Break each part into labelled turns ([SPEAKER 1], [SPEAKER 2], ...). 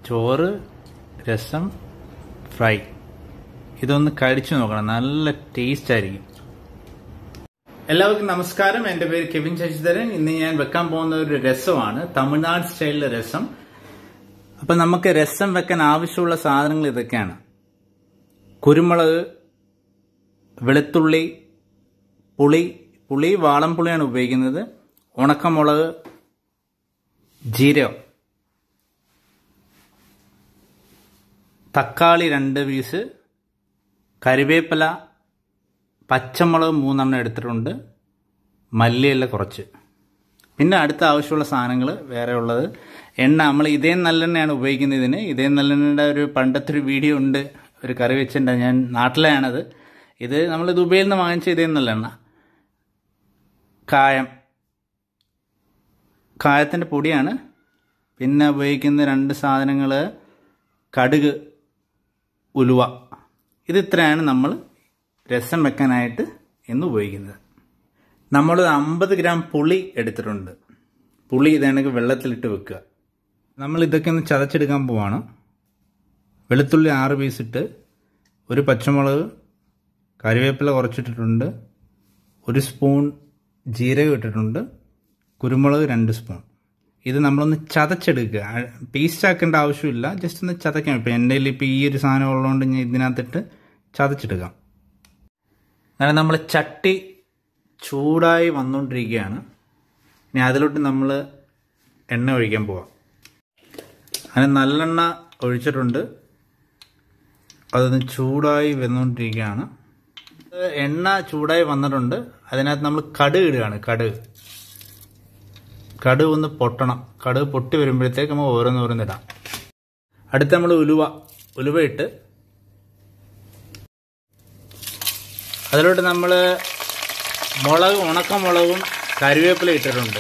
[SPEAKER 1] ചോറ് രസം ഫ്രൈ ഇതൊന്ന് കഴിച്ചു നോക്കണം നല്ല ടേസ്റ്റ് ആയിരിക്കും എല്ലാവർക്കും നമസ്കാരം എന്റെ പേര് കെവിൻ ശശിധരൻ ഇന്ന് ഞാൻ വെക്കാൻ പോകുന്ന ഒരു രസമാണ് തമിഴ്നാട് സ്റ്റൈലിലെ രസം അപ്പൊ നമുക്ക് രസം വെക്കാൻ ആവശ്യമുള്ള സാധനങ്ങൾ ഇതൊക്കെയാണ് കുരുമുളക് വെളുത്തുള്ളി പുളി പുളി വാളംപുളിയാണ് ഉപയോഗിക്കുന്നത് ഉണക്കമുളക് ജീരകം തക്കാളി രണ്ട് പീസ് കറിവേപ്പില പച്ചമുളക് മൂന്നെണ്ണം എടുത്തിട്ടുണ്ട് മല്ലിയില കുറച്ച് പിന്നെ അടുത്ത ആവശ്യമുള്ള സാധനങ്ങൾ വേറെ ഉള്ളത് എണ്ണ നമ്മൾ ഇതേ നല്ലെണ്ണയാണ് ഉപയോഗിക്കുന്നത് ഇതിന് ഇതേ നല്ലെണ്ണയുടെ ഒരു പണ്ടത്തെ ഒരു വീഡിയോ ഉണ്ട് ഒരു കറി വെച്ചിട്ടുണ്ട് ഞാൻ നാട്ടിലെയാണത് ഇത് നമ്മൾ ദുബൈയിൽ നിന്ന് വാങ്ങിച്ച ഇതേ നല്ലെണ്ണ കായം കായത്തിൻ്റെ പൊടിയാണ് പിന്നെ ഉപയോഗിക്കുന്ന രണ്ട് സാധനങ്ങൾ കടുക് ഉലുവ ഇത് ഇത്രയാണ് നമ്മൾ രസം വെക്കാനായിട്ട് എന്ന് ഉപയോഗിക്കുന്നത് നമ്മൾ അമ്പത് ഗ്രാം പുളി എടുത്തിട്ടുണ്ട് പുളി ഇതാണെങ്കിൽ വെള്ളത്തിലിട്ട് വെക്കുക നമ്മൾ ഇതൊക്കെ ഒന്ന് ചതച്ചെടുക്കാൻ പോവാണ് വെളുത്തുള്ളി ആറ് പീസ് ഇട്ട് ഒരു പച്ചമുളക് കറിവേപ്പില കുറച്ചിട്ടിട്ടുണ്ട് ഒരു സ്പൂൺ ജീരകം ഇട്ടിട്ടുണ്ട് കുരുമുളക് രണ്ട് സ്പൂൺ ഇത് നമ്മളൊന്ന് ചതച്ചെടുക്കുക പേസ്റ്റ് ആക്കേണ്ട ആവശ്യമില്ല ജസ്റ്റ് ഒന്ന് ചതക്കാം ഇപ്പം എൻ്റെ കയ്യിൽ ഇപ്പോൾ ഈ ഒരു സാധനം ഉള്ളതുകൊണ്ട് ഞാൻ ഇതിനകത്തിട്ട് ചതച്ചെടുക്കാം അങ്ങനെ നമ്മൾ ചട്ടി ചൂടായി വന്നുകൊണ്ടിരിക്കുകയാണ് ഇനി അതിലോട്ട് നമ്മൾ എണ്ണ ഒഴിക്കാൻ പോവാം അങ്ങനെ നല്ലെണ്ണ ഒഴിച്ചിട്ടുണ്ട് അതൊന്ന് ചൂടായി വന്നുകൊണ്ടിരിക്കുകയാണ് എണ്ണ ചൂടായി വന്നിട്ടുണ്ട് അതിനകത്ത് നമ്മൾ കടുക് ഇടുകയാണ് കടുക് കടുക് ഒന്ന് പൊട്ടണം കടുക് പൊട്ടി വരുമ്പോഴത്തേക്ക് നമ്മൾ ഓരോന്നോരോന്നിടാം അടുത്ത് നമ്മൾ ഉലുവ ഉലുവ ഇട്ട് അതിലോട്ട് നമ്മൾ മുളക് ഉണക്കമുളകും കറിവേപ്പില ഇട്ടിട്ടുണ്ട്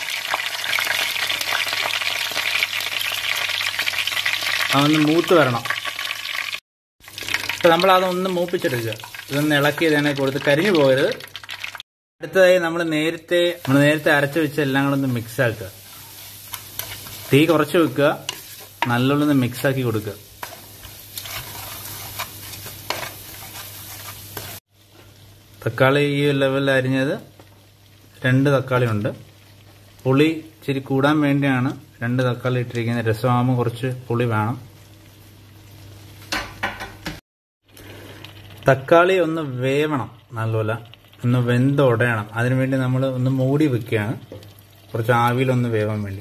[SPEAKER 1] അതൊന്ന് മൂത്ത് വരണം അപ്പം നമ്മൾ അതൊന്ന് മൂപ്പിച്ചെടുക്കുക ഇതൊന്ന് ഇളക്കി ഇതിനെ കൊടുത്ത് കരിഞ്ഞു പോകരുത് അടുത്തതായി നമ്മൾ നേരത്തെ നമ്മൾ നേരത്തെ അരച്ചു വെച്ച എല്ലാം കൂടെ ഒന്ന് മിക്സ് ആക്കുക തീ കുറച്ച് വെക്കുക നല്ലോണം മിക്സ് ആക്കി കൊടുക്കുക തക്കാളി ഈ ലെവലിൽ അരിഞ്ഞത് രണ്ട് തക്കാളി ഉണ്ട് പുളി ഇച്ചിരി കൂടാൻ വേണ്ടിയാണ് രണ്ട് തക്കാളി ഇട്ടിരിക്കുന്നത് രസമാകുമ്പോൾ കുറച്ച് പുളി വേണം തക്കാളി ഒന്ന് വേവണം നല്ലപോലെ ഒന്ന് വെന്തുടയണം അതിനുവേണ്ടി നമ്മൾ ഒന്ന് മൂടി വെക്കുകയാണ് കുറച്ച് ആവിയിലൊന്ന് വേവാൻ വേണ്ടി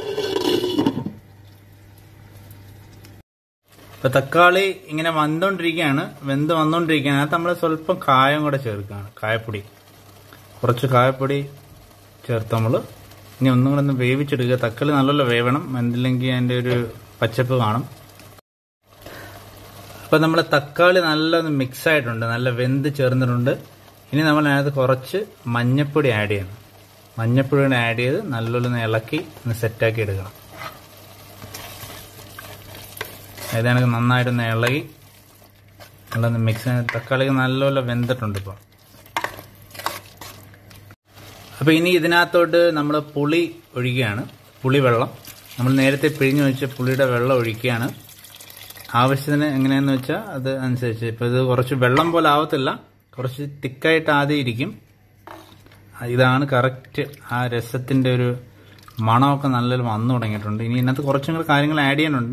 [SPEAKER 1] ഇപ്പൊ തക്കാളി ഇങ്ങനെ വന്നുകൊണ്ടിരിക്കുകയാണ് വെന്ത് വന്നുകൊണ്ടിരിക്കുകയാണ് അതിനകത്ത് നമ്മൾ സ്വല്പം കായം കൂടെ ചേർക്കുകയാണ് കായപ്പൊടി കുറച്ച് കായപ്പൊടി ചേർത്ത് നമ്മൾ ഇനി ഒന്നും കൂടെ ഒന്ന് വേവിച്ചെടുക്കുക തക്കാളി നല്ലപോലെ വേവണം വെന്തില്ലെങ്കിൽ അതിൻ്റെ ഒരു പച്ചപ്പ് കാണും അപ്പൊ നമ്മളെ തക്കാളി നല്ല ഒന്ന് മിക്സ് ആയിട്ടുണ്ട് നല്ല വെന്ത് ചേർന്നിട്ടുണ്ട് ഇനി നമ്മൾ അതിനകത്ത് കുറച്ച് മഞ്ഞപ്പൊടി ആഡ് ചെയ്യണം മഞ്ഞപ്പൊടി കൂടെ ആഡ് ചെയ്ത് നല്ലോണം ഒന്ന് ഇളക്കി ഒന്ന് സെറ്റാക്കി എടുക്കണം ഇതാണെങ്കിൽ നന്നായിട്ടൊന്ന് ഇളകി നല്ലൊന്ന് മിക്സ് തക്കാളി നല്ലപോലെ വെന്തിട്ടുണ്ട് ഇപ്പോൾ അപ്പോൾ ഇനി ഇതിനകത്തോട്ട് നമ്മൾ പുളി ഒഴിക്കുകയാണ് പുളി വെള്ളം നമ്മൾ നേരത്തെ പിഴിഞ്ഞു വെച്ച പുളിയുടെ വെള്ളം ഒഴിക്കുകയാണ് ആവശ്യത്തിന് എങ്ങനെയാന്ന് വെച്ചാൽ അത് അനുസരിച്ച് ഇപ്പോൾ ഇത് കുറച്ച് വെള്ളം പോലെ ആവത്തില്ല കുറച്ച് തിക്കായിട്ട് ആദ്യം ഇരിക്കും ഇതാണ് കറക്റ്റ് ആ രസത്തിൻ്റെ ഒരു മണമൊക്കെ നല്ലൊരു വന്നു തുടങ്ങിയിട്ടുണ്ട് ഇനി ഇതിനകത്ത് കുറച്ചും കൂടെ കാര്യങ്ങൾ ആഡ് ചെയ്യാനുണ്ട്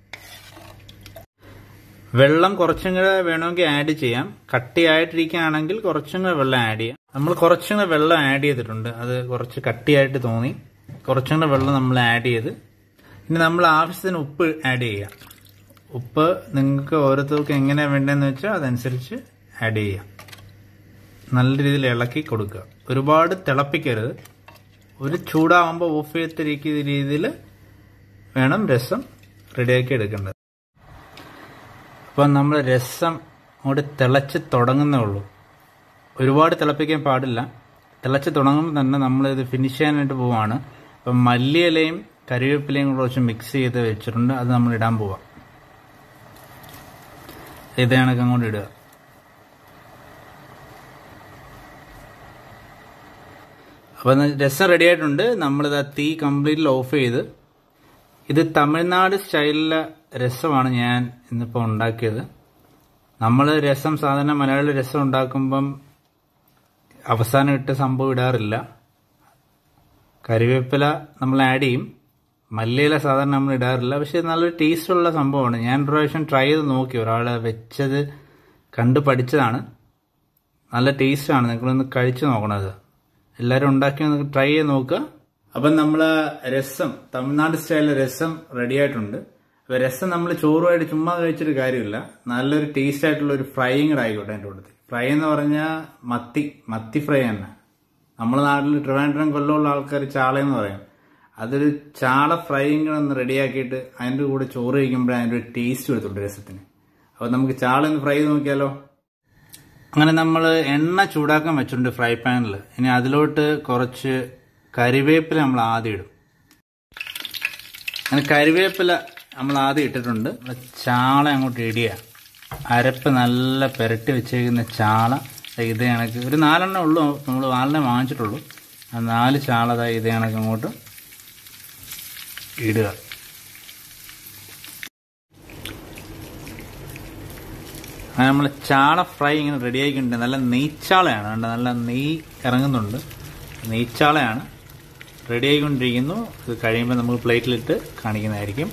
[SPEAKER 1] വെള്ളം കുറച്ചും കൂടെ വേണമെങ്കിൽ ആഡ് ചെയ്യാം കട്ടിയായിട്ടിരിക്കുകയാണെങ്കിൽ കുറച്ചും കൂടെ വെള്ളം ആഡ് ചെയ്യാം നമ്മൾ കുറച്ചും കൂടെ വെള്ളം ആഡ് ചെയ്തിട്ടുണ്ട് അത് കുറച്ച് കട്ടിയായിട്ട് തോന്നി കുറച്ചും കൂടെ വെള്ളം നമ്മൾ ആഡ് ചെയ്ത് ഇനി നമ്മൾ ആവശ്യത്തിന് ഉപ്പ് ആഡ് ചെയ്യാം ഉപ്പ് നിങ്ങൾക്ക് ഓരോരുത്തർക്കും എങ്ങനെയാണ് വേണ്ടതെന്ന് വെച്ചാൽ അതനുസരിച്ച് ആഡ് ചെയ്യാം നല്ല രീതിയിൽ ഇളക്കി കൊടുക്കുക ഒരുപാട് തിളപ്പിക്കരുത് ഒരു ചൂടാവുമ്പോൾ ഓഫ് ചെയ്തിരിക്കുന്ന രീതിയിൽ വേണം രസം റെഡിയാക്കി എടുക്കേണ്ടത് അപ്പം നമ്മൾ രസം അങ്ങോട്ട് തിളച്ച് തുടങ്ങുന്നേ ഉള്ളൂ ഒരുപാട് തിളപ്പിക്കാൻ പാടില്ല തിളച്ച് തുടങ്ങുമ്പോൾ തന്നെ നമ്മളിത് ഫിനിഷ് ചെയ്യാനായിട്ട് പോവാണ് അപ്പം മല്ലിയിലയും കറിവേപ്പിലയും കൂടെ കുറച്ച് മിക്സ് ചെയ്ത് വെച്ചിട്ടുണ്ട് അത് നമ്മൾ ഇടാൻ പോവാം ഇത് കണക്ക് അങ്ങോട്ട് ഇടുക അപ്പം രസം റെഡി ആയിട്ടുണ്ട് നമ്മളിത് തീ കംപ്ലീറ്റ്ലി ഓഫ് ചെയ്ത് ഇത് തമിഴ്നാട് സ്റ്റൈലിലെ രസമാണ് ഞാൻ ഇന്നിപ്പോൾ ഉണ്ടാക്കിയത് നമ്മൾ രസം സാധാരണ മലയാളി രസം ഉണ്ടാക്കുമ്പം അവസാനം ഇട്ട് സംഭവം ഇടാറില്ല കറിവേപ്പില നമ്മൾ ആഡ് ചെയ്യും മല്ലിയില സാധാരണ നമ്മൾ ഇടാറില്ല പക്ഷെ നല്ലൊരു ടേസ്റ്റുള്ള സംഭവമാണ് ഞാൻ ഒരു പ്രാവശ്യം ട്രൈ ചെയ്ത് നോക്കി ഒരാളെ വെച്ചത് കണ്ടു പഠിച്ചതാണ് നല്ല ടേസ്റ്റാണ് നിങ്ങളൊന്ന് കഴിച്ചു നോക്കണത് എല്ലാവരും ഉണ്ടാക്കി ഒന്ന് ട്രൈ ചെയ്ത് നോക്കുക അപ്പം നമ്മൾ രസം തമിഴ്നാട് സ്റ്റൈലിലെ രസം റെഡി ആയിട്ടുണ്ട് അപ്പോൾ രസം നമ്മൾ ചോറുമായിട്ട് ചുമ്മാ കഴിച്ചിട്ട് കാര്യമില്ല നല്ലൊരു ടേസ്റ്റ് ആയിട്ടുള്ള ഒരു ഫ്രൈയും കൂടെ ആയിക്കോട്ടെ എൻ്റെ കൂട്ടത്തിൽ ഫ്രൈ എന്ന് പറഞ്ഞാൽ മത്തി മത്തി ഫ്രൈ തന്നെ നമ്മുടെ നാട്ടിൽ ട്രിവാൻഡ്രം കൊല്ലമുള്ള ആൾക്കാർ ചാളയെന്ന് പറയും അതൊരു ചാള ഫ്രൈയും കൂടെ ഒന്ന് റെഡിയാക്കിയിട്ട് അതിൻ്റെ കൂടെ ചോറ് കഴിക്കുമ്പോഴേ അതിൻ്റെ ഒരു ടേസ്റ്റ് എടുത്തുള്ളൂ രസത്തിന് അപ്പോൾ നമുക്ക് ചാള ഒന്ന് ഫ്രൈ ചെയ്ത് നോക്കിയാലോ അങ്ങനെ നമ്മൾ എണ്ണ ചൂടാക്കാൻ വെച്ചിട്ടുണ്ട് ഫ്രൈ പാനിൽ ഇനി അതിലോട്ട് കുറച്ച് കരിവേപ്പില നമ്മൾ ആദ്യം ഇടും അങ്ങനെ കരിവേപ്പില നമ്മൾ ആദ്യം ഇട്ടിട്ടുണ്ട് നമ്മള് ചാള അങ്ങോട്ട് ഇടിയ അരപ്പ് നല്ല പുരട്ടി വെച്ചേക്കുന്ന ചാള ദേ ഇത് കണക്ക് ഒരു നാലെണ്ണം ഉള്ളൂ നമ്മൾ നാലെണ്ണം വാങ്ങിച്ചിട്ടുള്ളൂ ആ നാല് ചാള ദാ ഇത് കണക്ക് അങ്ങോട്ട് ഇടുക അങ്ങനെ നമ്മൾ ചാള ഫ്രൈ ഇങ്ങനെ റെഡി ആയിട്ടുണ്ട് നല്ല നെയ്ച്ചാളയാണ് കണ്ടോ നല്ല നെയ്യ് ഇറങ്ങുന്നുണ്ട് നെയ്ച്ചാളയാണ് റെഡി ആയിക്കൊണ്ടിരിക്കുന്നു ഇത് കഴിയുമ്പോൾ നമുക്ക് പ്ലേറ്റിലിട്ട് കാണിക്കുന്നതായിരിക്കും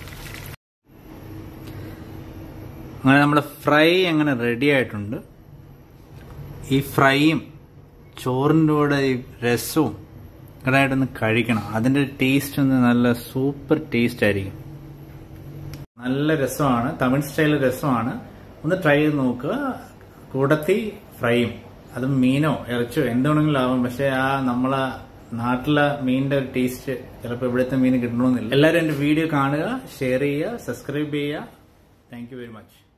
[SPEAKER 1] അങ്ങനെ നമ്മുടെ ഫ്രൈ അങ്ങനെ റെഡി ആയിട്ടുണ്ട് ഈ ഫ്രൈയും ചോറിൻ്റെ കൂടെ ഈ രസവും ഇടായിട്ടൊന്ന് കഴിക്കണം അതിൻ്റെ ടേസ്റ്റ് ഒന്ന് നല്ല സൂപ്പർ ടേസ്റ്റ് ആയിരിക്കും നല്ല രസമാണ് തമിഴ് സ്റ്റൈൽ രസമാണ് ഒന്ന് ട്രൈ ചെയ്ത് നോക്കുക കൂടത്തി ഫ്രൈയും അത് മീനോ ഇറച്ചോ എന്തുവേണമെങ്കിലും ആവും പക്ഷെ ആ നമ്മളെ നാട്ടിലെ മീനിന്റെ ഒരു ടേസ്റ്റ് ചിലപ്പോൾ ഇവിടുത്തെ മീൻ കിട്ടണമെന്നില്ല എല്ലാവരും എൻ്റെ വീഡിയോ കാണുക ഷെയർ ചെയ്യുക സബ്സ്ക്രൈബ് ചെയ്യുക താങ്ക് യു വെരി മച്ച്